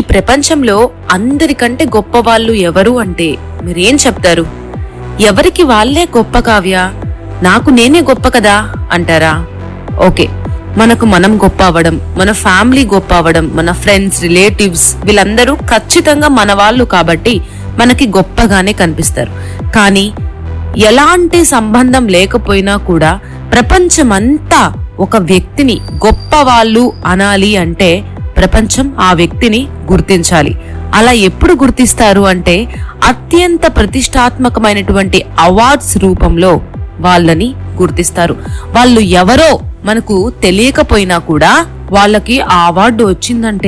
ప్రపంచంలో అందరికంటే గొప్ప వాళ్ళు ఎవరు అంటే మీరేం చెప్తారు ఎవరికి వాళ్ళే గొప్ప కావ్య నాకు నేనే గొప్ప కదా అంటారా ఓకే మనకు మనం గొప్ప అవ్వడం మన ఫ్యామిలీ గొప్ప అవ్వడం మన ఫ్రెండ్స్ రిలేటివ్స్ వీళ్ళందరూ ఖచ్చితంగా మన వాళ్ళు కాబట్టి మనకి గొప్పగానే కనిపిస్తారు కానీ ఎలాంటి సంబంధం లేకపోయినా కూడా ప్రపంచమంతా ఒక వ్యక్తిని గొప్ప వాళ్ళు అనాలి అంటే ప్రపంచం ఆ వ్యక్తిని గుర్తించాలి అలా ఎప్పుడు గుర్తిస్తారు అంటే అత్యంత ప్రతిష్టాత్మకమైనటువంటి అవార్డ్స్ రూపంలో వాళ్ళని గుర్తిస్తారు వాళ్ళు ఎవరో మనకు తెలియకపోయినా కూడా వాళ్ళకి ఆ అవార్డు వచ్చిందంటే